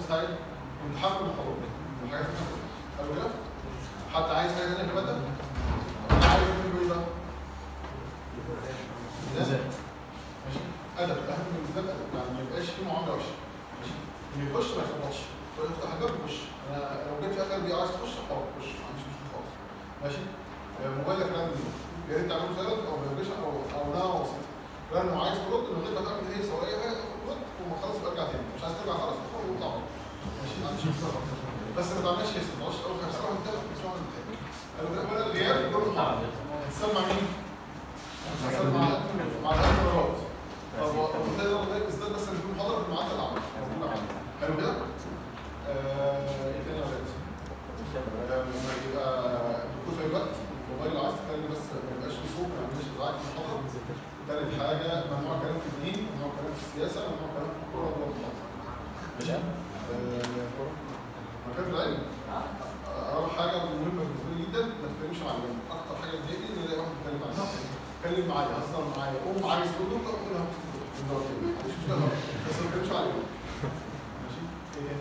سايد امتحان المحاضرات الحاجات اللي حلو كده حد عايز حاجه ثانيه في الماده؟ أنا عايز منه ايه بقى؟ ازاي؟ ماشي ادب اهم من الادب ادب يعني ما يبقاش في معامله وحشه ماشي اللي يخش ما يخبطش يفتح الباب يخش انا لو جيت في اخر دي عايز تخش اه خش ما عنديش مشكله خالص ماشي آه، موبايلك رن دي يا ريت تعمله سايلنت او فايبريشن او او نوع بسيط رن وعايز ترد من غير ما تعمل هي سواء اي حاجه رد وما خلاص برجع تاني مش عايز ترجع خلاص تدخل وتطلع بره. ماشي ما عنديش مشكله خالص بس ما تعملش هيس ما تقعدش اول خمس ساعات تاخد تسمع من التاني قالوا ده ولا الغياب دور المحاضره تسمع مين؟ تسمع مع الامراض طب وده ده بالذات بس اللي في المحاضره في الميعاد العمل حلو كده؟ آه، ايه تاني يا ولاد؟ آه، لما يبقى الدكتور في الوقت الموبايل عايز تتكلم بس ما يبقاش في صوت ما يعملش ازعاج في المحاضره تالت حاجه ممنوع كلام في الدين ممنوع كلام في السياسه ممنوع كلام في الكوره جوه المحاضره ماشي؟ آه، مكان في العلم اول حاجه مهمه بالنسبه لي جدا ما تتكلمش مع الجنب اكتر حاجه بتضايقني ان الاقي واحد بيتكلم معايا اتكلم معايا هزر معايا قوم عايز تقول له اقول له مش مشكله بس ما تتكلمش مع الجنب ماشي ايه تاني؟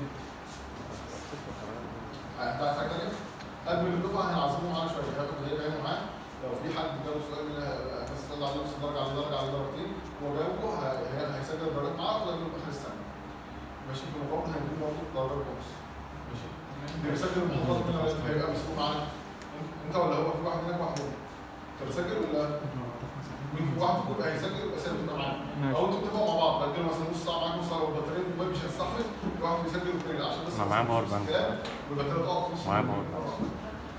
انت عايز حاجه ثانيه؟ قبل الدفعه هنعزمهم معانا شويه هياخد غير هيعمل معاه لو في حد جاوب سؤال من بس طلع نفس درجه على درجه على درجتين هو جاوبه هي- هي- هيسجل الدرجات معاه وياخد في اخر السنه ماشي في المقابل هيكون برضه درجه ونص ماشي اللي بيسجل المحاضرات هنا لازم هيبقى مسؤول معانا انت ولا هو في واحد هناك واحد هنا انت بتسجل ولا مين في واحد فيكم يبقى هيسجل يبقى سالم تبقى معانا او انتوا بتتفقوا مع بعض بدلوا مثلا نص ساعه معاك نص ساعه والبطاريه الموبايل مش هتستحمل واحد بيسجل والتاني لا، عشان بس أنا معايا باور بانك. الكلام والبطاريه تقف في نص معايا الليل. باور بانك.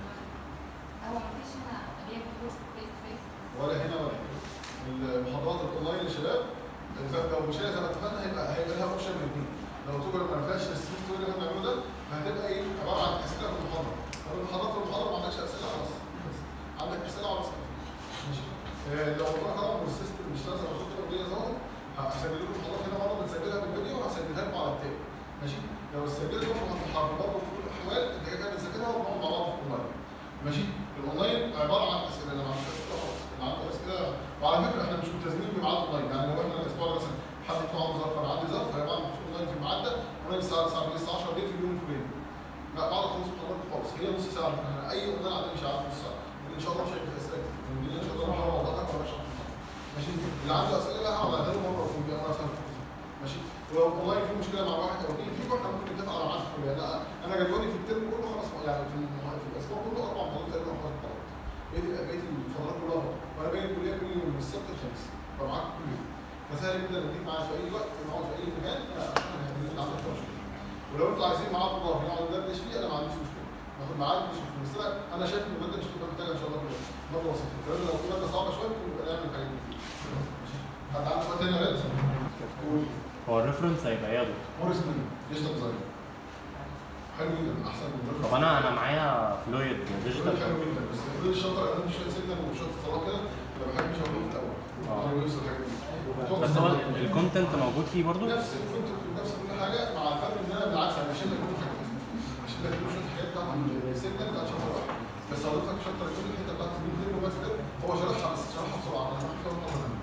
هو مفيش هنا بياخد كورس فيس تو فيس ولا هنا ولا هنا المحاضرات الاونلاين يا شباب إذا- لو مش هي زي ما اتفقنا هيبقى هيبقى لها اوبشن من الاثنين لو تقدر ما فيهاش السوفت وير اللي احنا بنعمله ده هتبقى ايه عباره عن اسئله في المحاضره طب المحاضرات في المحاضره ما عندكش اسئله خلاص عندك اسئله على مسكه ماشي آه، لو قلنا طبعا والسيستم مش لازم احط له دي ظاهر هسجل لكم المحاضرات هنا مره بنسجلها بالفيديو وهسجلها لكم على التاب ماشي لو سجلت برضه هتحرك برضه في كل الاحوال انت كده كده بتسجلها وبنقعد مع بعض في الاونلاين ماشي الاونلاين عباره عن اسئله اللي ما عندوش اسئله خلاص اللي عنده اسئله وعلى فكره احنا مش ملتزمين بميعاد اونلاين يعني لو احنا الاسبوع ده مثلا حد يطلع عنده ظرف انا عندي ظرف هيبقى مش اونلاين في الميعاد ده اونلاين الساعه 9 بالليل الساعه 10 بالليل في اليوم الفلاني لا بعد خلص محاضرات خالص هي نص ساعه احنا اي اونلاين عندنا مش عارف نص ساعه ان شاء الله مش هيبقى اسئله كتير من ان شاء الله محاضره موضوعات ولا شرح ماشي اللي عنده اسئله بقى هقعد له مره في الجامعه مثلا ماشي ولو اونلاين في مشكله مع واحد او اثنين في واحد ممكن نتفق على ميعاد في الكليه لا انا جدولي في الترم كله خلاص يعني في الم- في الاسبوع كله اربع محاضرات تقريبا خمس محاضرات بقيت بقيت الفترات كلها فاضية. وانا باجي الكليه كل يوم من السبت للخميس فمعاك كل يوم فسهل جدا اديك معايا في اي وقت نقعد في اي مكان انا هديك عندك مشكله ولو انتوا عايزين ميعاد مضاف نقعد ندردش فيه انا ما عنديش مشكله ناخد ميعاد مش في المسألة انا شايف ان الماده مش هتبقى محتاجه ان شاء الله كلها ماده بسيطه الكلام ده لو في ماده صعبه شويه ممكن نبقى نعمل حاجات دي ماشي. حد عنده سؤال تاني يا ولاد؟ قول هو الريفرنس هيبقى ايه يا دكتور؟ موريس مين؟ ديجيتال ديزاين حلو جدا احسن من الريفرنس. طب انا انا معايا فلويد ديجيتال ديجيتال حلو جدا بس كل الشطر انا مش شويه سيجنال وشويه اتصالات كده ما بحبش اقوله في الاول آه. هو يوصل الحاجات دي بس هو الكونتنت موجود فيه برضو؟ نفس الكونت نفس كل حاجه مع الفرق ان انا بالعكس انا بشيل لك كل حاجه بشيل لك كل شويه حاجات بتاعت السيجنال بتاعت شطر واحد بس هضيف لك شطر كل الحته بتاعت الميد بس كده هو شرحها بس شرحها بسرعه انا هحكي لك مره ثانيه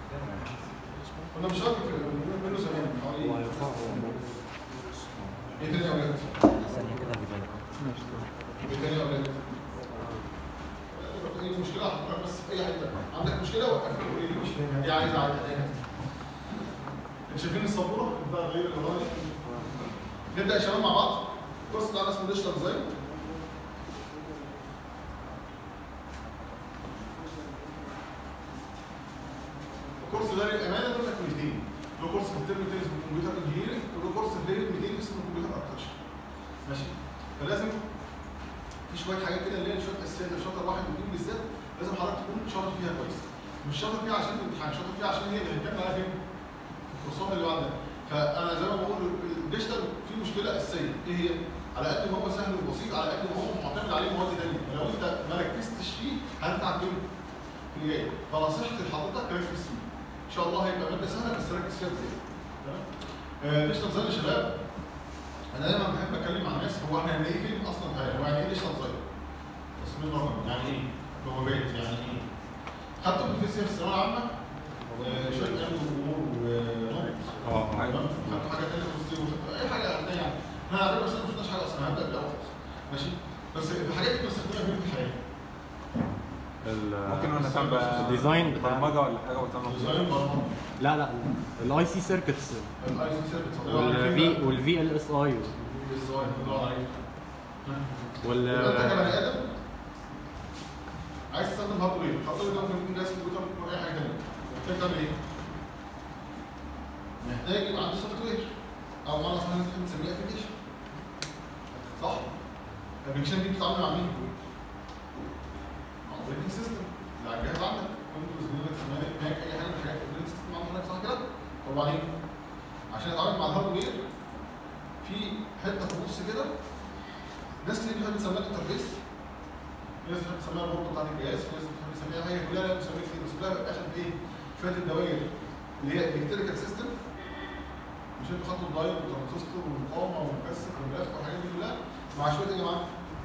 كنا مشارك في منه زمان حوالي ايه تاني يا ولاد؟ ثانية كده هجيبها لك. ايه تاني يا ولاد؟ اي مشكله هحطها بس في اي حته عندك مشكله وقف لي قولي لي مش فاهم دي عايزه عايزه انتوا شايفين السبوره بتاع غير الغالي نبدا يا شباب مع بعض الكورس بتاعنا اسمه ديجيتال ديزاين الكورس ده للامانه ده تكملتين له كورس في الترم التاني اسمه كمبيوتر انجينيرنج وله كورس في ليفل 200 اسمه كمبيوتر اركتشر ماشي فلازم في شويه حاجات كده اللي هي شويه اساسيات شاطر واحد واثنين بالذات لازم حضرتك تكون شاطر فيها كويس مش شاطر فيها عشان الامتحان شاطر فيها عشان هي اللي هنكمل عليها فين؟ الكورسات اللي بعدها فانا زي ما بقول الديجيتال في مشكله اساسيه ايه هي؟ على قد ما هو سهل وبسيط على قد ما هو معتمد عليه مواد ثانيه لو انت ما ركزتش فيه هتتعب فين؟ في اللي جاي فنصيحتي لحضرتك ركز فيه ان شاء الله هيبقى ماده سهله بس ركز فيها بزياده تمام؟ آه، ديجيتال ديزاين يا شباب انا دايما بحب اتكلم مع الناس هو احنا هنلاقي فين اصلا حاجه هو يعني ايه ديجيتال ديزاين؟ تصميم رقمي يعني ايه؟ لغات يعني ايه؟ خدتوا في الفيزياء في الثانويه العامه وشويه علم وامور ونقط اه تمام؟ خدتوا حاجه ثانيه في الفيزياء وخدتوا اي حاجه ثانيه يعني احنا على فكره ما شفناش حاجه اصلا هبدا بالاول خالص ماشي بس الحاجات دي بنستخدمها في الحياه ممكن وانا كان الديزاين بتاع- برمجه ولا حاجه وتعمل ديزاين برمجه لا لا الاي سي سيركتس الاي سي سيركت والفي والفي ال اس اي ديزاين بندور عليه وال يبقى انت كبني ادم عايز تستخدم هاردوير الهاردوير ده ممكن يكون جهاز كمبيوتر ممكن يكون اي حاجه ثانيه محتاج تعمل ايه؟ محتاج يبقى عنده سوفت وير او معنى صح الناس بتحب تسميه ابلكيشن صح؟ الابلكيشن دي بتتعامل مع مين؟ مع اوبريتنج سيستم اللي على الجهاز عندك ويندوز لينكس ماك اي حاجه من الحاجات الاوبريتنج سيستم عندك صح كده؟ طب وبعدين عشان يتعامل مع الهاردوير في حته في النص كده ناس كتير بتحب تسميها الانترفيس في ناس بتحب تسميها البورد بتاعت الجهاز في ناس بتحب تسميها حاجه كلها لا مسميها كتير بس كلها بتبقى اخد ايه شويه الدوائر اللي هي الكتريكال سيستم مش انتوا خدتوا الدايل والترانزستور والمقاومه والمكثف والملف والحاجات دي كلها مع شويه ايه يا جماعه؟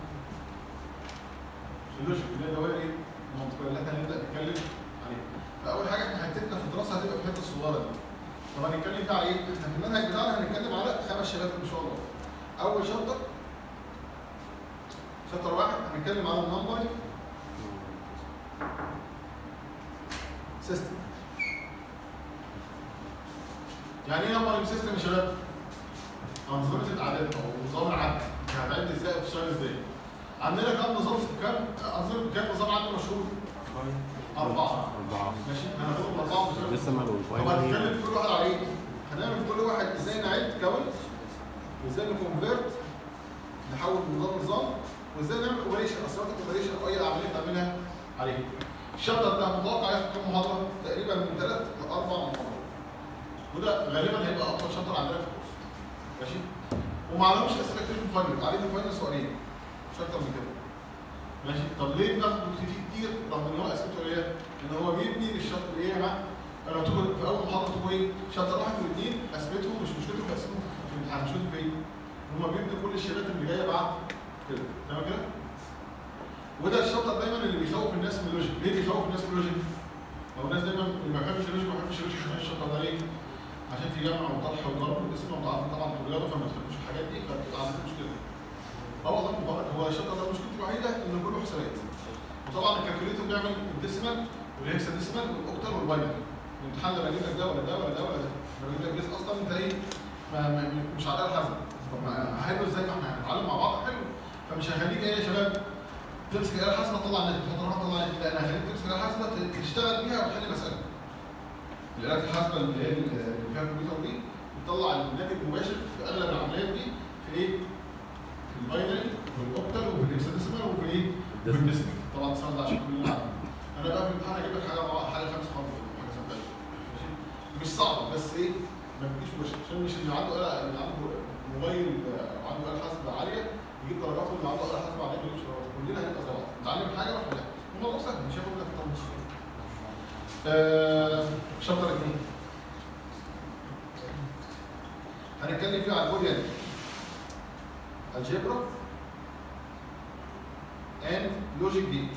اللوجيك اللي هي الدوائر ايه؟ المنطقيه اللي احنا هنبدا نتكلم عليها فاول حاجه احنا حتتنا في الدراسه هتبقى في الحته الصغيره دي طب هنتكلم فيها على ايه؟ احنا في المنهج بتاعنا هنتكلم على خمس شباتر ان شاء الله اول شابتر شابتر واحد هنتكلم على النمبر سيستم يعني ايه نمبر سيستم يا شباب؟ انظمه الاعداد او نظام العد هتعد ازاي وتشتغل ازاي؟ عندنا كام نظام كام انظمه كام نظام عد مشهور؟ اربعه أربعة ماشي هناخدهم اربعه بشكل لسه ما طب هنتكلم في كل واحد على ايه؟ هنعمل في كل واحد ازاي نعد كاونت وازاي نكونفيرت نحول من نظام لنظام وازاي نعمل اوبريشن اسرار اوبريشن او اي عمليه تعملها عليه. الشابتر ده متوقع ياخد كام محاضره؟ تقريبا من ثلاث لاربع محاضرات. وده غالبا هيبقى اطول شابتر عندنا في الكورس. ماشي؟ وما عليهوش اسئله كتير في الفاينل، عليه في الفاينل سؤالين. مش اكتر من كده. ماشي؟ طب ليه بناخد فيه كتير رغم ان هو اسئلته قليله؟ لان هو بيبني للشابتر ايه يا جماعه؟ لما تقول في اول محاضره تقول ايه؟ شابتر واحد واثنين اثبتهم مش مشكلتهم في اسئلتهم في الامتحان مشكلتهم في ايه؟ هم بيبنوا كل الشباب اللي جايه بعد كده تمام كده؟ وده الشابتر دايما اللي بيخوف الناس من اللوجيك، ليه بيخوف الناس من اللوجيك؟ هو الناس دايما اللي ما بيحبش اللوجيك ما بيحبش اللوجيك عشان الشابتر ده ليه؟ عشان في جمع وطرح وضرب والاسم انتوا عارفين طبعا في الرياضه فما تحبوش الحاجات دي فبتبقى عندكم مشكله دي. اه والله مبارك هو الشابتر ده مشكلته الوحيده انه كله حسابات. وطبعا الكالكوليتر بيعمل الديسيمال والهكسا ديسيمال والاوكتال والباينري. الامتحان لما يجيب لك ده ولا ده ولا ده ولا ده لما يجيب لك جزء اصلا انت ايه ما- ما- مش على الحزن طب ما حلو ازاي ما احنا هنتعلم مع بعض حلو فمش هخليك ايه يا شباب تمسك الاله الحاسبه تطلع ناتج تحط رقم تطلع ناتج لا انا هخليك تمسك الاله الحاسبه ت- تشتغل بيها وتحل مساله الالات الحاسبه اللي هي اللي فيها الكمبيوتر دي بتطلع الناتج مباشر في اغلب العمليات دي في ايه؟ في الباينري وفي الاوكتال وفي الهكساديسيمال وفي ايه؟ وفي الديسمال طبعا السؤال ده عشان كلنا عارفين انا بقى في الامتحان هجيب لك حاجه حاجه خمسه خالص حاجه سهله ماشي مش صعب بس ايه ما تجيش وش عشان مش اللي عنده آلة اللي عنده موبايل آه، وعنده آلة حاسبة عالية يجيب درجات واللي عنده آلة حاسبة عالية ما يجيبش درجات كلنا هنبقى زي بعض نتعلم حاجة واحنا لا الموضوع سهل مش هياخد منك اكتر من نص ساعة. آه، شابتر اثنين هنتكلم فيه على البوليان الجبرا and logic gate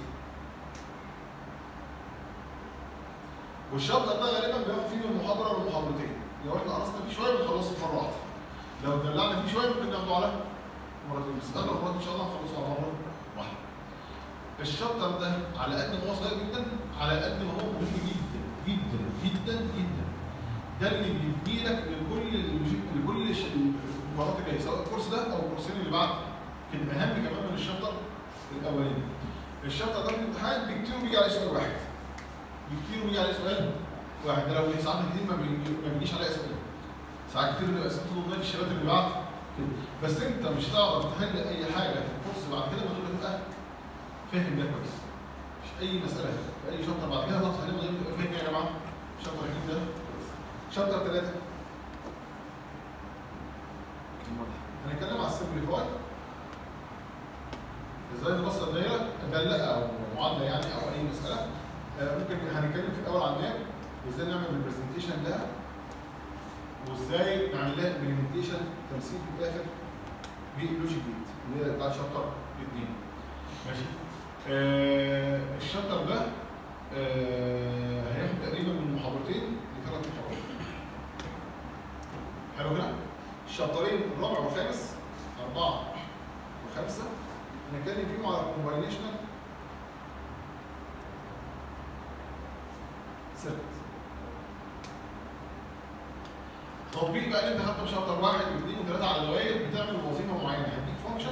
والشابتر ده غالبا بياخد فيه من محاضره لمحاضرتين لو احنا قرصنا فيه شويه بنخلصه في مره واحده لو اتدلعنا فيه شويه ممكن ناخده على مرتين بس اغلب المرات ان شاء الله هنخلصه على مره واحده الشابتر ده على قد ما هو صغير جدا على قد ما هو مهم جدا جدا جدا جدا ده اللي بيدي لك لكل الج- لكل الش- المباريات الجايه سواء الكورس ده او الكورسين اللي بعد كده اهم كمان من الشابتر الاولاني الشابتر ده في الامتحان بكتير بيجي عليه سؤال واحد بكتير بيجي عليه سؤال واحد ده لو ساعات كتير ما بيجي- ما بيجيش عليه اسئله ساعات كتير بيبقى اسئله ضمنيه في الشباب اللي بعد كده بس انت مش هتعرف تحل اي حاجه في الكورس بعد كده من غير ما تبقى فاهم ده كويس مش اي مساله في اي شابتر بعد كده هتعرف تحل من غير ما تبقى فاهم يا جماعه شابتر اكيد ده كويس شابتر ثلاثه هنتكلم على السمبليفاي ازاي نبسط دايره داله او معادله يعني او اي مساله آه، ممكن هنتكلم في الاول عن الماب وازاي نعمل ريبرزنتيشن لها وازاي نعمل لها امبلمنتيشن تمثيل في الاخر بلوجيك جيت اللي هي بتاع شابتر اثنين ماشي آه الشابتر ده آه هياخد تقريبا من محاضرتين لثلاث محاضرات حلو كده؟ الشابترين الرابع والخامس أربعة وخمسة هنتكلم فيهم على كومباينيشنال سيركت تطبيق بقى اللي انت خدته في شابتر واحد واثنين وثلاثة على دوائر بتعمل وظيفة معينة هديك فانكشن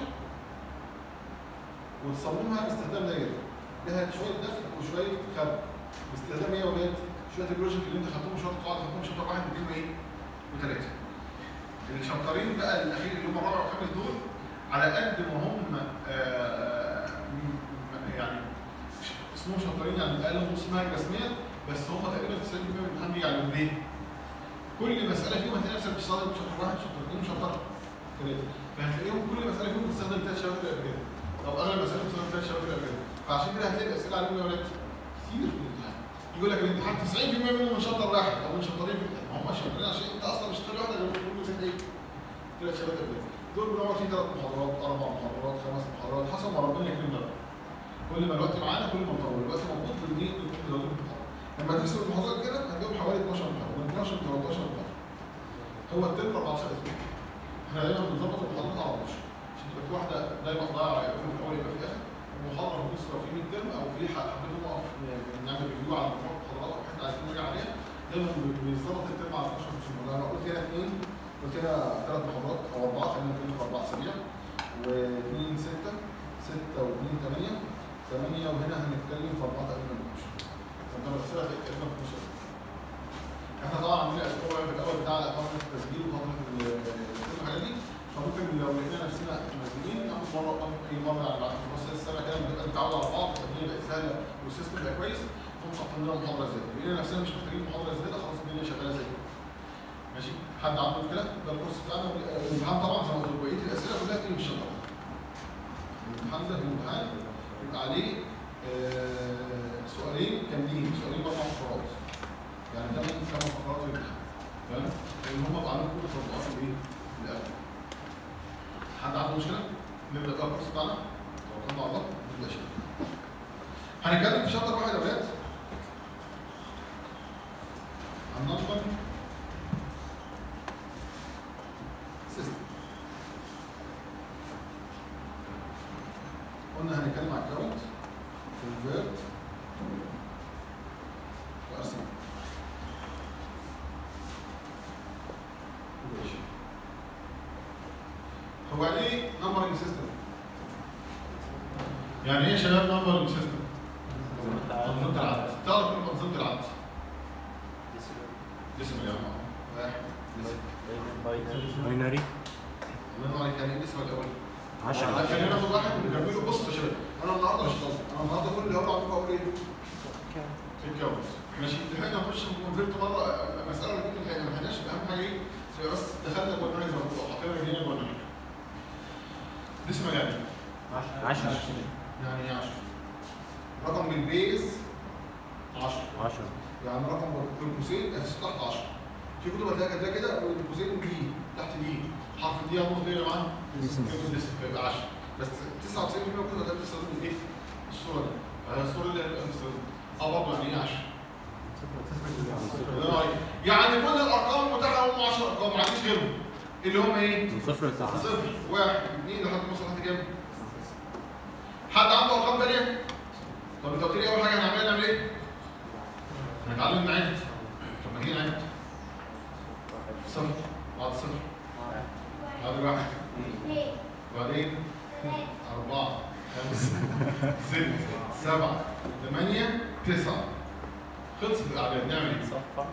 وتصممها باستخدام دايرة لها شوية دخل وشوية خارج باستخدام ايه يا ولاد؟ شوية اللوجيك اللي انت خدتهم شوية قواعد خدتهم في شابتر واحد واثنين وايه؟ وثلاثة الشابترين بقى الأخير اللي هم الرابع والخامس دول على قد ما هم آه، م- م- يعني اسمهم شابترين يعني بقى لهم اسمها رسميا بس هم تقريبا 90% من الامتحان بيجي عليهم ليه؟ كل مسألة فيهم هتلاقي نفسك بتستخدم شابتر واحد شابتر اثنين شابتر ثلاثة فهتلاقيهم كل مسألة فيهم بتستخدم ثلاث شباتر قبل كده أو أغلب المسائل بتستخدم ثلاث شباتر قبل كده فعشان كده هتلاقي الأسئلة عليهم يا ولاد كتير في الامتحان يقول لك الامتحان 90% منه من شابتر واحد أو من شابترين في الامتحان هم شابترين عشان أنت أصلا مش هتلاقي واحدة غير كل مسألة إيه؟ ثلاث شباتر قبل كده دول بنقعد فيه ثلاث محاضرات أربع محاضرات خمس محاضرات حسب ما ربنا يكرمنا بقى. كل ما الوقت معانا كل ما نطول الوقت موجود بالدقيق نكون مزودين في المحاضرة لما تحسب المحاضرات كده هتجاوب حوالي 12 محاضرة من 12 ل 13 محاضرة هو الترم 14 اسبوع احنا دايما بنظبط المحاضرات على 12 عشان تبقى في واحده دايما ضايعه يبقى في الاول يبقى في الاخر المحاضره بنص لو في ميد ترم او في ح- حبيت نقف نعمل ريفيو على المحاضرات او احنا عايزين نرجع عليها دايما بن- بنظبط الترم على 12 اسبوع انا قلت هنا اثنين قلت هنا ثلاث محاضرات او اربعه خلينا نتكلم في اربع اسابيع واثنين سته سته واثنين ثمانيه ثمانيه وهنا هنتكلم في اربعه تقريبا 12 فانت الاسئله هتلاقي تقريبا 12 احنا طبعا عندنا اسبوع في الاول بتاع فتره التسجيل وفتره ال- الحاجات دي فممكن لو لقينا نفسنا مزنوقين ناخد مره او اي مره على بعد نص السنه كده بنبقى نتعود على بعض الدنيا بقت سهله والسيستم بقى كويس نقوم حاطين لنا محاضره زياده لقينا نفسنا مش محتاجين محاضره زياده خلاص الدنيا شغاله زي كده ماشي حد عنده مشكله ده الكورس بتاعنا الامتحان طبعا زي ما قلت لكم بقيه الاسئله كلها بتيجي من الشغل الامتحان ده الامتحان بيبقى عليه آه، سؤالين كاملين سؤالين باربع فقرات يعني ده من خمس فقرات في الامتحان تمام لان هم بقى عاملين كل التطبيقات الايه الاول حد عنده مشكله نبدا بقى الكورس بتاعنا توكلنا على الله نبدا شغل هنتكلم في شابتر واحد يا ولاد عن نمبر سيستم قلنا هنتكلم عن كاونت كونفيرت وارسنال ماشي هو يعني ايه نمبرنج سيستم؟ يعني ايه يا شباب نمبرنج سيستم؟ انظمه العد تعرف ايه انظمه العد؟ اسم يا جماعه واحد اسم باينري الله ينور عليك يعني ايه الاسم الاول؟ 10 لا خلينا ناخد واحد ونكمله بص يا شباب انا النهارده مش هطلع انا النهارده كل اللي هقول عندكم اقول ايه؟ الكاونت ماشي احنا نخش في كونفيرت مره مساله ولا اتنين الحقيقه ما لحقناش اهم حاجه ايه؟ تبقى بس دخلنا جوه النهايه زي ما بنقول حطينا رجلينا جوه النهايه دي اسمها يعني 10 يعني ايه 10 رقم من البيز 10 10 يعني رقم بين قوسين اساسه تحت 10 في كتب هتلاقيها كاتباه كده بين قوسين دي تحت دي حرف دي هنص دي يا جماعه يبقى 10 بس 99% من الكتب هتلاقيها بتستخدم ايه؟ الصوره دي آه، الصوره اللي هتبقى بتستخدم اه برضه يعني ايه 10 الله ينور عليك. يعني كل الارقام المتاحه هم 10 ارقام ما عنديش غيرهم اللي هم ايه؟ من صفر لتسعة صفر واحد اثنين لحد ما اوصل لحد كام؟ حد عنده ارقام ثانيه؟ طب انت قلت لي اول حاجه هنعملها نعمل ايه؟ هنتعلم نعد طب ما تيجي نعد صفر بعد صفر بعد واحد بعدين أربعة خمسة ستة سبعة ثمانية تسعة خلصت الأعداد نعمل إيه؟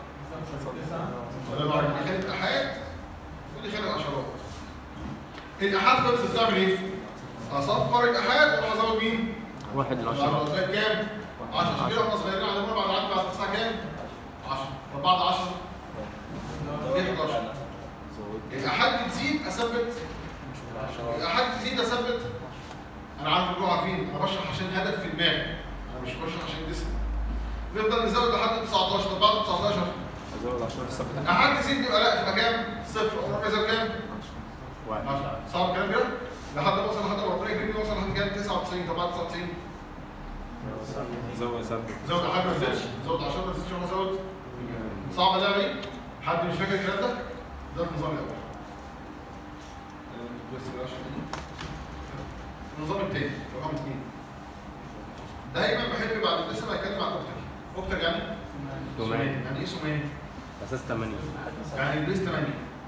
ولا بعد ما كانت أحاد ودي كانت عشرات الأحاد خلصت تعمل إيه؟ أصفر الأحاد وأروح أزود مين؟ واحد ل 10 10 كام؟ 10 عشان كده واحنا صغيرين على بعد العد بعد 9 كام؟ 10 طب بعد 10 ايه 11 الأحاد تزيد أثبت الأحاد تزيد أثبت أنا عارف إنكم عارفين أنا بشرح عشان هدف في دماغي أنا مش بشرح عشان جسم نفضل نزود لحد 19 طب بعد 19 ازود عشان السبت الأحاد تزيد يبقى لا تبقى كام؟ صفر أروح يزود كام؟ واحد 10 صعب الكلام كده؟ لحد ما اوصل لحد ربنا يكرمني اوصل لحد كام 99 طب بعد 99 زود ثبت زود حاجه ما تزيدش زود 10 ما تزيدش ولا زود صعب اللعبه دي حد مش فاكر الكلام ده ده النظام الاول بس بلاش النظام التاني رقم اثنين دايما بحب بعد القسم اتكلم عن اوكتر اوكتر يعني دومين. يعني ايه سوماني؟ اساس 8 يعني البيس 8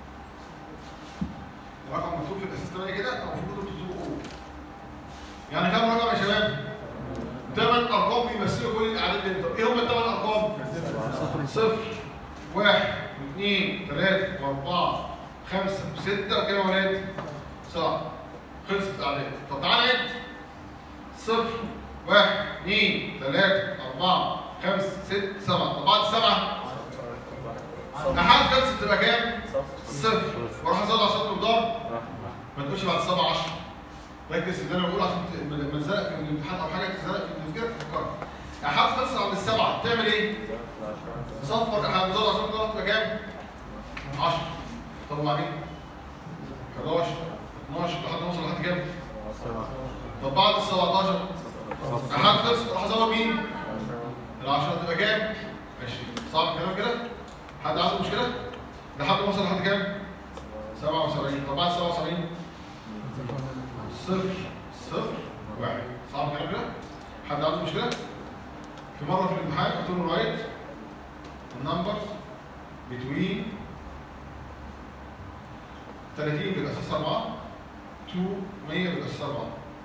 رقم مكتوب في الاساس 8 كده او المفروض تكتبوا او يعني كام رقم يا شباب؟ ثمان ارقام بيمثلوا كل الاعداد اللي طب ايه هم الثمان ارقام؟ صفر واحد اثنين ثلاثة أربعة خمسة ستة وكام يا ولاد؟ سبعة خلصت الأعداد طب تعالى عد صفر واحد اثنين ثلاثة أربعة خمسة ستة سبعة طب بعد السبعة لحد خلصت تبقى كام؟ صفر واروح ازود عشان المقدار ما تقولش بعد السبعة 10 ركز في اللي انا بقوله عشان ت- لما تزنق في الامتحان او حاجه تزنق في تفكيرك تفكر لحد خلصت عند السبعة تعمل ايه؟ تصفر لحد تزود عشان المقدار تبقى كام؟ 10 طب وبعدين؟ 11 12 لحد ما اوصل لحد كام؟ طب بعد ال 17 لحد خلصت اروح ازود مين؟ ال 10 تبقى كام؟ 20 صعب الكلام كده؟ حد عنده مشكلة؟ لحد ما اوصل لحد كام؟ 77 طب بعد 77 صفر صفر واحد صعب الكلام كده؟ حد عنده مشكلة؟ في مرة في الامتحان قلت له رايت النمبرز between 30 بالأساس 4 to 100 بالأساس 4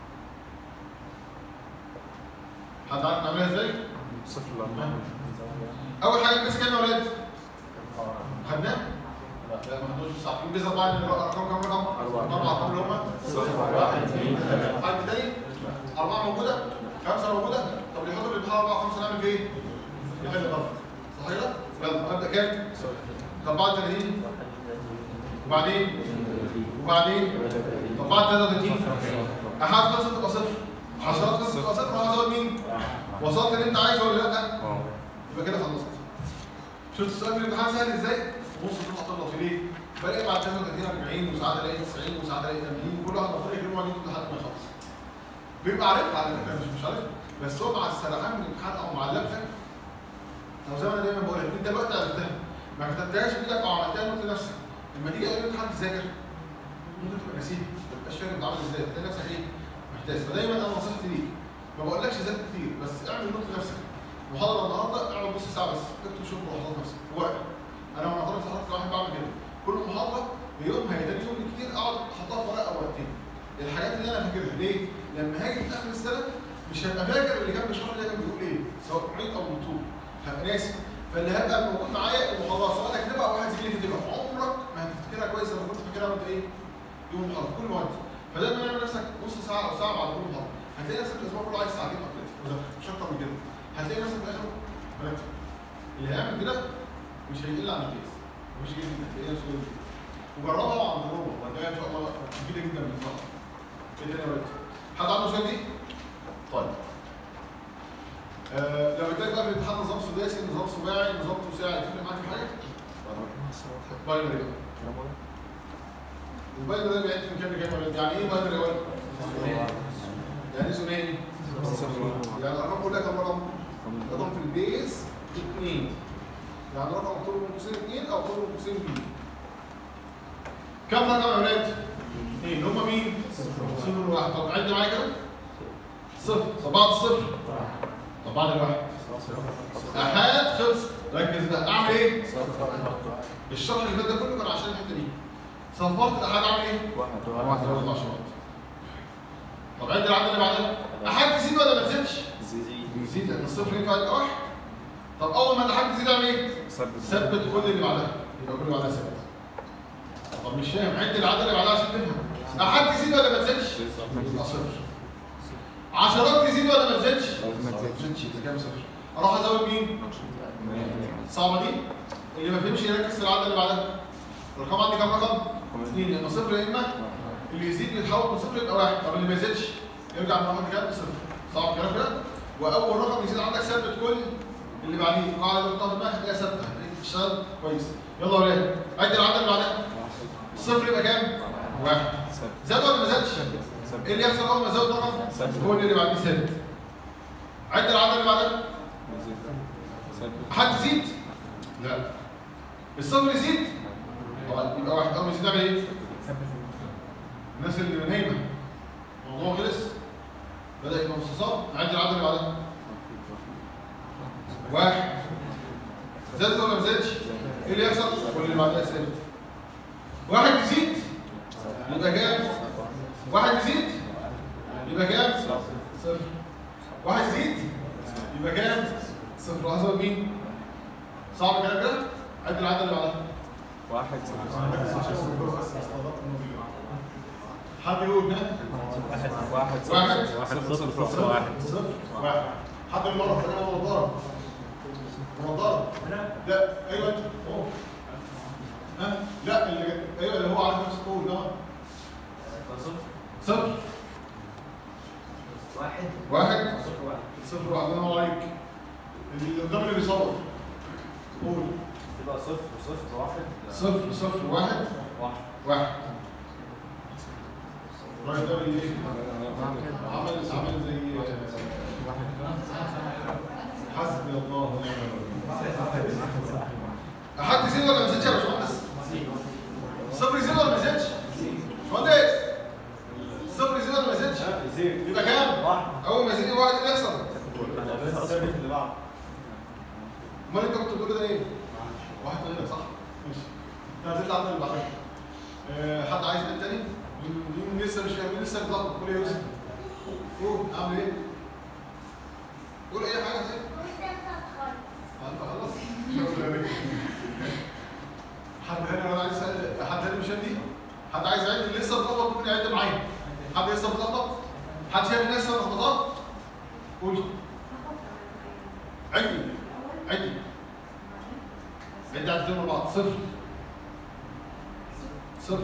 حد عارف نعملها ازاي؟ صفر لأربعة أول حاجة البيس كام يا ولاد؟ خدناه؟ لا ما خدوش بس عارفين بيس أربعة اللي الأرقام كام رقم؟ أربعة. أربعة أرقام اللي هما؟ صفر واحد اثنين ثلاثة حد تاني؟ أربعة موجودة؟ خمسة موجودة؟ طب اللي يحط في الامتحان أربعة خمسة نعمل فيه إيه؟ يحل غلط صح كده؟ يلا أبدأ كام؟ طب بعد 30 وبعدين وبعدين طب بعد 33 أحد خلصت تبقى صفر عشرات خلصت تبقى صفر وهزود مين؟ وصلت اللي أنت عايزه ولا لأ؟ اه يبقى كده خلصت شفت السؤال في الامتحان سهل ازاي؟ نص تروح تغلط في ليه؟ بلاقي بعد 33 40 وساعات الاقي 90 وساعات الاقي 80 كل واحد المفروض يجيب معجون لحد ما يخلص. بيبقى عارفها على فكره مش مش عارف بس هو مع السرحان من الامتحان او مع اللبسه او زي ما انا دايما بقول لك انت دلوقتي عرفتها ما كتبتهاش بايدك او عملتها نوت لنفسك لما تيجي اي امتحان تذاكر ممكن تبقى نسيت ما تبقاش فاهم انت عامل ازاي تلاقي نفسك ايه محتاج فدايما انا نصيحتي ليك ما بقولكش ذاكر كتير بس اعمل نوت لنفسك محاضره النهارده اقعد نص ساعه بس اكتب شوف ملاحظات نفسك في ورقه انا وانا طالب صحافه واحد بعمل كده كل محاضره بيومها يداني يوم كتير اقعد احطها في ورقه او ورقتين الحاجات اللي انا فاكرها ليه؟ لما هاجي في اخر السنه مش هبقى فاكر اللي كان بيشرح لي ده كان بيقول ايه سواء معيد او دكتور هبقى ناسي فاللي هبقى موجود معايا المحاضره سواء اكتبها او واحد زميلي يكتبها عمرك ما هتفتكرها كويس لما كنت فاكرها وانت ايه؟ يوم المحاضره كل مواد فدايما اعمل نفسك نص ساعه او ساعه بعد كل محاضره هتلاقي نفسك الاسبوع كله عايز ساعتين او ثلاثه مذاكره مش اكتر من كده هتلاقي نفسك في الاخر مرتب اللي هيعمل كده مش هيقل عن الكيس مش هيجي هتلاقي نفسه يقل وجربها مع التجربه وهتلاقيها ان شاء الله مفيده جدا بالنسبه لك ايه تاني يا ولاد؟ حد عنده سؤال دي؟ طيب آه لو قلت لك بقى في الامتحان نظام سداسي نظام سباعي نظام تساعي تفرق معاك في حاجه؟ باينري بقى الباينري ده بيعد من كام لكام يا ولاد؟ يعني ايه باينري يا ولاد؟ يعني ايه ثنائي؟ يعني الرقم كلها كام رقم؟ رقم في البيز اثنين يعني رقم مكتوب من قوسين اثنين او مكتوب من قوسين بي كم رقم يا ولاد؟ اثنين هم مين؟ صفر وواحد طب عد معايا كده صفر طب بعد الصفر طب بعد الواحد احاد خلص ركز بقى اعمل ايه؟ الشرح اللي فات ده كله كان عشان الحته دي صفرت الاحاد اعمل ايه؟ واحد اربع شرط طب عد العدد اللي بعدها احاد تزيد ولا ما تزيدش؟ يزيد لان الصفر ينفع يبقى واحد طب اول ما الاحاد تزيد اعمل ايه؟ ثبت كل اللي بعدها يبقى كل اللي بعدها ثابت طب مش فاهم عد العدد اللي بعدها عشان تفهم احاد تزيد ولا ما تزيدش؟ يبقى صفر عشرات تزيد ولا ما تزيدش؟ ما تزيدش يبقى كام صفر؟ اروح ازود مين؟ صعبه دي؟ اللي ما فهمش يركز في العدد اللي بعدها الرقم عندي كام رقم؟ اثنين يبقى صفر يا اما اللي يزيد يتحول من صفر يبقى واحد طب اللي ما يزيدش يرجع من واحد كام صفر صعب الكلام كده؟ واول رقم يزيد عندك ثبت كل اللي بعديه القاعده اللي بتاخد دماغك هتلاقيها ثابته هتلاقيك بتشتغل كويس يلا يا ولاد عد العدد اللي بعدها صفر يبقى كام؟ واحد زاد ولا ما زادش؟ ايه اللي يحصل اول ما ازود رقم؟ هو اللي بعديه ثابت عد العدد اللي بعدها حد يزيد؟ لا الصفر يزيد؟ طبعا يبقى واحد اول ما يزيد نعمل ايه؟ الناس اللي نايمه الموضوع خلص بدا يبقى مستطاب نعد العدد اللي بعدها واحد زادت ولا ما زادش؟ ايه اللي يحصل؟ كل اللي بعدها ثابت واحد يزيد يبقى كام؟ واحد يزيد يبقى كام؟ صفر واحد يزيد يبقى كام؟ صفر حسب مين؟ صعب كده كده؟ عد العدد اللي بعدها واحد حد يقول ها؟ واحد واحد. واحد صفر صفر واحد صفر واحد حد من مرة فاكر هو ضرب هو ضرب لا ايوه انت أوه. ها لا اللي ايوه اللي هو على نفس القول ده صفر واحد واحد صفر واحد صفر واحد الله عليك اللي قدام اللي بيصور قول تبقى صفر صفر واحد صفر صفر واحد واحد واحد الراجل ده بي- عمل عمل زي حسبي الله ونعم الوكيل حد يزيد ولا ما يزيدش يا باشمهندس؟ الصفر يزيد ولا ما يزيدش؟ باشمهندس الصفر يزيد ولا ما يزيدش؟ زين يبقى كام؟ واحد اول ما يزيد يبقى واحد اللي يحصل الثابت اللي بعده امال انت كنت بتقول ده ايه؟ واحد غيرك صح؟ ماشي انت هتطلع عندنا اللي بعدها آه، حد عايز بيت تاني؟ مين مين لسه مش فاهم مين لسه بيطلع قول يا يوسف قول اعمل ايه؟ قول اي حاجه زي انت خلص شكرا لك حد هنا ولا عايز يسأل- حد هنا مش دي؟ حد عايز يعد اللي لسه متلخبط ممكن يعد معايا حد لسه متلخبط؟ حد شايف الناس لسه متلخبطه؟ قول عدي عدي عدي عدتين مع بعض صفر صفر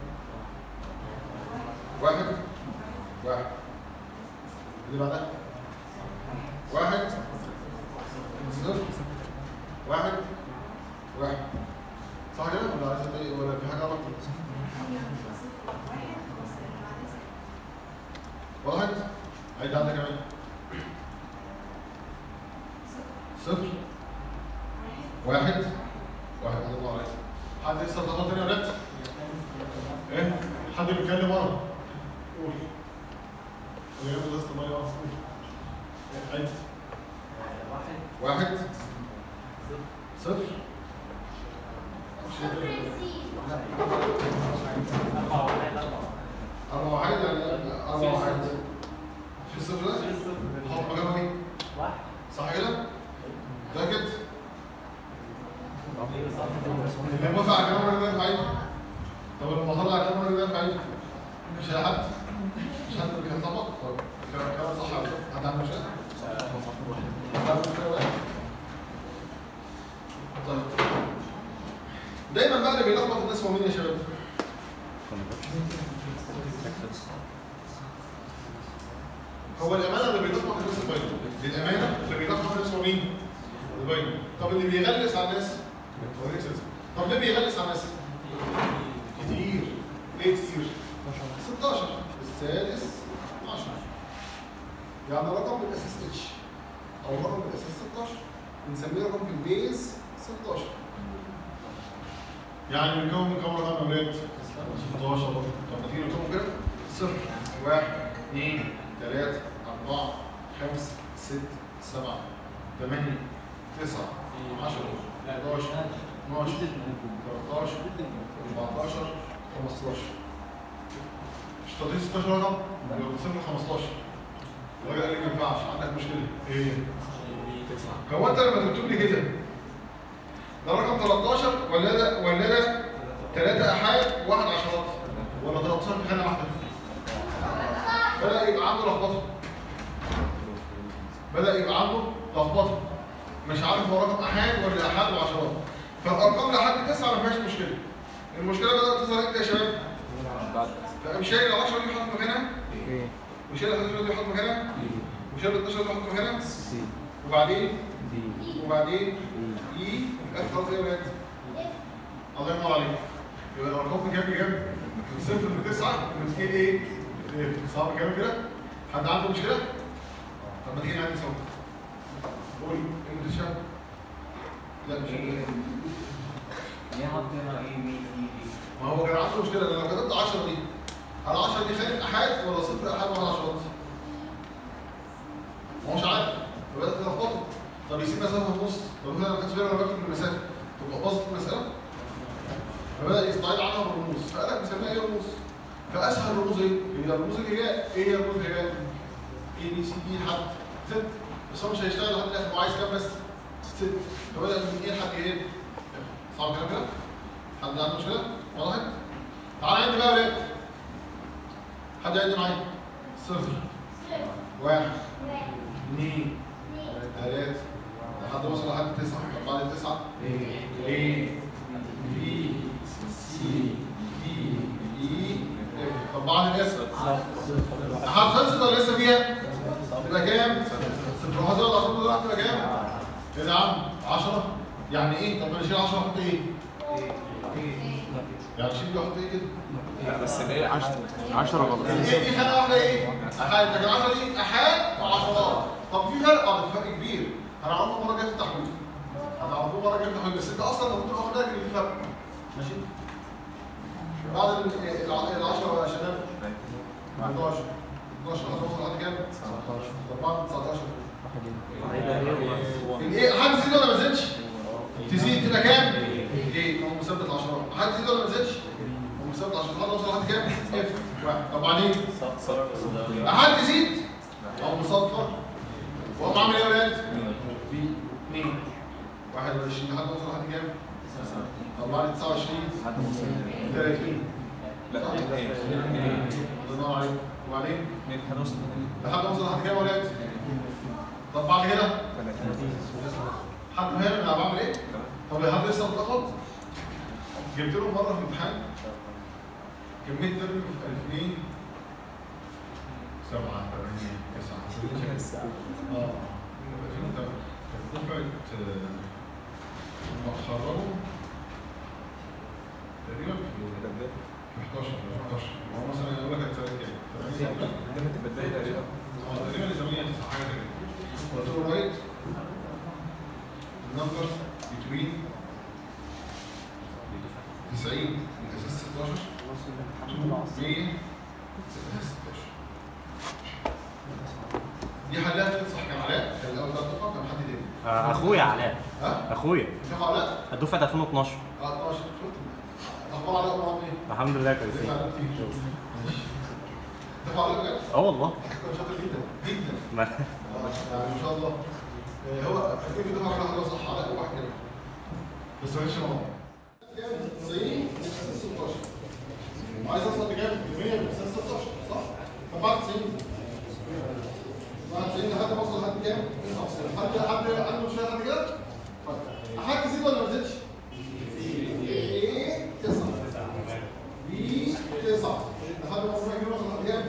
واحد واحد اللي بعدها واحد صفر واحد واحد صح كده ولا عايز ايه ولا في حاجه غلط واحد عد عندك كمان صفر واحد واحد الله عليك حد لسه ضغط تاني يا ولاد؟ ايه؟ حد بيتكلم ورا قول اللي جنب ازازه الميه اه قول عد واحد واحد صفر أربعة واحد أربعة أربعة واحد يعني أربعة واحد في الصفر ده؟ حط مكانه ايه؟ واحد صح كده؟ متأكد؟ اللي موافق على كلام الراجل ده ينفع ينفع؟ طب اللي معترض على كلام الراجل ده ينفع ينفع؟ مش هي حد؟ مش حد اللي كان طبق؟ طب كلام كلام صح ولا لا؟ حد عنده مشكلة؟ حد عنده مشكلة ولا لا؟ طيب دايما بقى اللي بيلخبط الناس هو مين يا شباب؟ هو الامانه اللي بيلخبط الناس الباينه الامانه اللي بيلخبط الناس هو مين؟ الباينه طب اللي بيغلس على الناس هو الإكسس. طب ليه بيغلس على الناس؟ كتير ليه كتير؟ 16 السادس 10 يعني رقم بالاساس اتش او رقم بالاساس 16 بنسميه رقم في البيز 16 يعني بنكون من كام رقم يا ولاد؟ 16 طب ما تيجي نكون كده صفر واحد اثنين ثلاثة أربعة خمسة ستة سبعة ثمانية تسعة 10 11 12 13 14 15 مش تقدير 16 رقم؟ يبقى صفر 15 الراجل قال لي ما ينفعش عندك مشكلة ايه؟ هو انت لما تكتب لي كده ده رقم 13 ولا ده ولا ده ثلاثة أحاد واحد عشرات ولا 13 في خانة واحدة؟ بدأ يبقى عنده لخبطة بدأ يبقى عنده لخبطة مش عارف هو رقم أحاد ولا أحاد وعشرات فالأرقام لحد تسعة ما فيهاش مشكلة المشكلة بدأت تظهر امتى يا شباب؟ فقام شايل ال 10 دي يحط مكانها وشايل ال 11 دي يحط مكانها وشايل ال 12 دي يحط مكانها وبعدين وبعدين اي وفي خلاص ايه يا ولاد؟ الله ينور عليك يبقى الارقام من جنب جنب من صفر لتسعه من سكيل ايه؟ ايه صعب كام كده؟ حد عنده مشكله؟ طب ما تيجي نعمل سوا قول انت تشتغل لا مش ليه حطينا ايه مين ايه ما هو كان عنده مشكله لو كتبت 10 دي هل 10 دي خانه احاد ولا صفر احاد ولا عشرات؟ هو مش عارف فبدات تلخبطه طب يسيب مسافه في النص طب مثلا ما خدش بالي وانا بكتب المسافه تبقى باظت المساله فبدا يستعيد عنها بالرموز فقال لك نسميها ايه رموز؟ فاسهل رموز ايه؟ هي الرموز الهجاء ايه هي الرموز الهجاء؟ اي بي سي دي لحد ست بس هو مش هيشتغل لحد الاخر هو عايز كام بس؟ ست فبدا من ايه لحد ايه؟ صعب كده كده؟ حد عنده مشكله؟ وضحت؟ تعالى عندي بقى يا ولاد حد عندي معايا صفر واحد اثنين ثلاثة لحد وصل لحد تسعة طب بعد التسعة A B C D E F طب بعد الاس أحد خلصت ولا لسه فيها؟ تبقى كام؟ صفر واحد ولا صفر واحد تبقى كام؟ ايه ده يا عم؟ 10 يعني ايه؟ طب ما نشيل 10 احط ايه؟ يعني شيل احط ايه كده؟ لا بس اللي هي 10 10 غلط ايه دي خانه واحده ايه؟ احاد لكن 10 دي احاد وعشرات طب في فرق اه في فرق كبير هنعرفه المره الجايه في التحويل هنعرفه المره الجايه في التحويل بس انت اصلا لو كنت واخد بالك ان في فرق ماشي؟ بعد ال 10 يا شباب 11 12 هتوصل لحد كام؟ 19 طب بعد 19 الايه حد يزيد ولا ما يزيدش؟ تزيد تبقى كام؟ ايه هو مثبت العشرات حد يزيد ولا ما يزيدش؟ هو مثبت العشرات حد يوصل لحد كام؟ اف واحد طب بعدين حد يزيد او مصفر وقام عامل ايه يا ولاد؟ اثنين 21 لحد ما يوصل لحد كام؟ طب بعد 29 30 لا اثنين الله ينور عليك وبعدين اثنين هنوصل لحد ما يوصل لحد كام يا ولاد؟ طب بعد كده 30 حد فاهم انا بعمل ايه؟ طب يا حد لسه متلخبط؟ جبت له مره في الامتحان كميه ترم في 2000 7 8 9 اه كانت دفعه ما اتخرجوا تقريبا في في 11 11 هو مثلا يقول لك سنه كام؟ لما تبقى بداية تقريبا اه تقريبا 8 9 حاجه كده قلت له رايت numbers between 90 من اساس 16 to 100 من اساس 16 دي حلها صح كان علاء كان الاول ده دفعه كان حد تاني اخويا علاء ها؟ اخويا دفعه علاء؟ دفعه 2012 اه 12 شفت اخبار علاء طبعا ايه؟ الحمد لله دفع كويسين علاء كتير ماشي. دفع علاء بجد؟ اه والله كان شاطر جدا جدا ما- يعني ما شاء الله آه، هو اكيد في دفعه كده حاجه صح على واحد كده بس ماليش معاه كام 90 من اساس 16 وعايز اوصل لكام 100 من اساس 16 صح طب بعد 90 بعد 90 لحد ما اوصل لحد كام 99 حد حد عنده مشكله لحد كده طيب حد يزيد ولا ما يزيدش ايه 9 بي 9 لحد ما اوصل كده اوصل لحد كام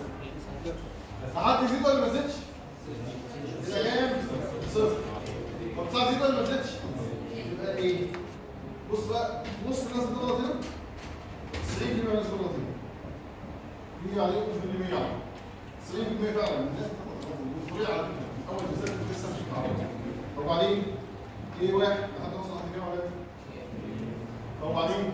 حد يزيد ولا ما يزيدش يبقى كام؟ صفر. طب تسعة زيادة ولا ما تزيدش؟ يبقى ايه؟ بص بقى نص الناس بتغلط هنا 90% من الناس بتغلط هنا. يجي عليهم في اللي يجي عليهم. 90% فعلا من الناس بتغلط بالطبيعة على فكرة. أول مثال كنت لسه مش متعرف. طب وبعدين ايه واحد لحد ما اوصل لحد كام ولا طب وبعدين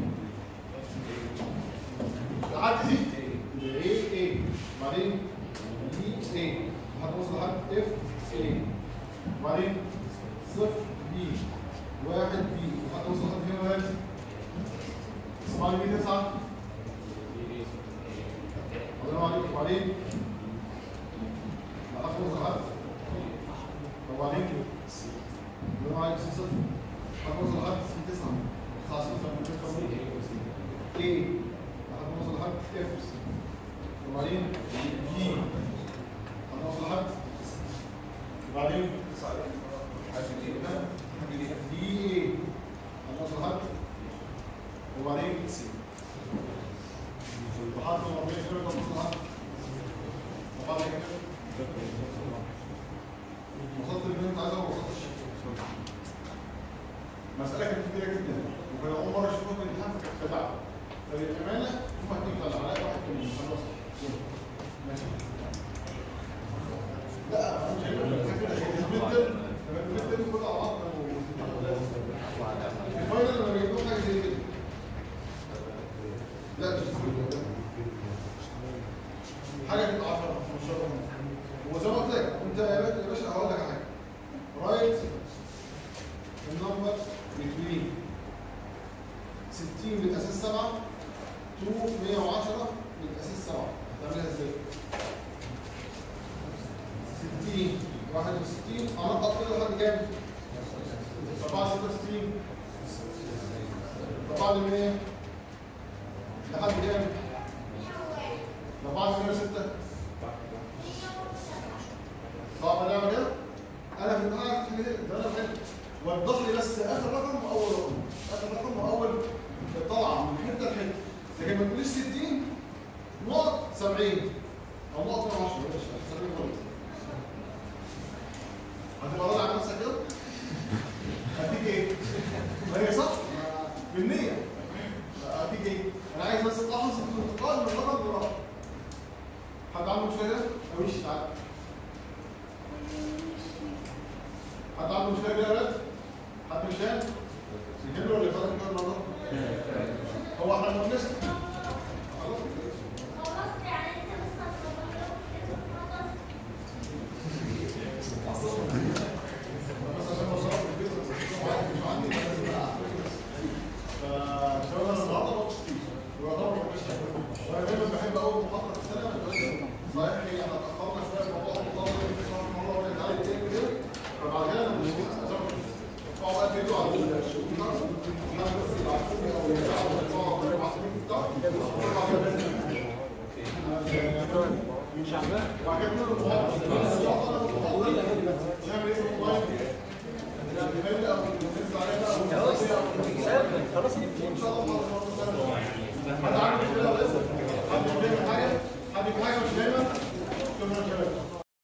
لحد زيد يبقى ايه ايه وبعدين دي ايه لحد ما اوصل لحد اف ايه وبعدين صفر بي واحد بي لحد ما اوصل لحد فين يا ولاد؟ طبعا بي تسعة الله ينور عليك وبعدين لحد ما اوصل لحد وبعدين الله ينور عليك صفر لحد ما اوصل لحد سي تسعة تسعة صفر ايه لحد ما اوصل لحد اف وبعدين جي هنوصل لحد وبعدين دي ايه هنوصل لحد وبعدين لحد ما ربنا يكرمك هنوصل لحد وبعد كده وصلت اللي انت عايزه وما وصلتش مسألة كانت كبيرة جدا وكان أول مرة أشوفها في الامتحان فكانت خدعة فللأمانة هم اتنين خدعة علاء واحد كان خلاص ماشي لا مش هيبقى الميدترم كله على بعض الفاينل لما بيجيبوا حاجه زي كده لا مش اساس 7 تو 110 من اساس 7 هتعملها ازاي؟ 60 61 هنقط كده لحد كام؟ 64 طبعا من ايه؟ لحد كام؟ طبعا من 6 صعب نعمل كده؟ انا في دماغي حاجه ده انا بحب وضح لي بس اخر رقم واول رقم اخر رقم واول طلعه من حته لحته لكن ما تقوليش 60 نقط 70 او نقط 10 ماشي 70 كويس هتبقى راضي عن نفسك كده؟ هديك ايه؟ ما هي صح؟ ما- بالنية هديك ايه؟ انا عايز بس احصل الانتقال من رقم لرقم حد عنده مشكلة كده؟ أويش تعالى حد عنده مشكلة كده يا ولاد؟ حد مش فاهم؟ يجيب له ولا يفرق كده النهارده؟ هو احنا ما قلناش خلاص بس عشان بصرف في البيت مش عندي فشباب انا النهارده ما قلتش كتير ويعتبر ما قلتش حاجه وانا دايما بحب اول محاضره في السنه ما تبقاش صحيح هي احنا اتاخرنا شويه في موضوع المحاضره اللي في شهر مره ولا تعالى تاني كده فبعد كده انا مش ارفعوا بقى فيديو على الكمبيوتر انا بس يبعتوا لي او يرجعوا يرفعوا على الواتساب بتاعي وبعد كده نعمل ايه في الموبايل؟ نعمل او ننزل عليها او خلاص ان شاء الله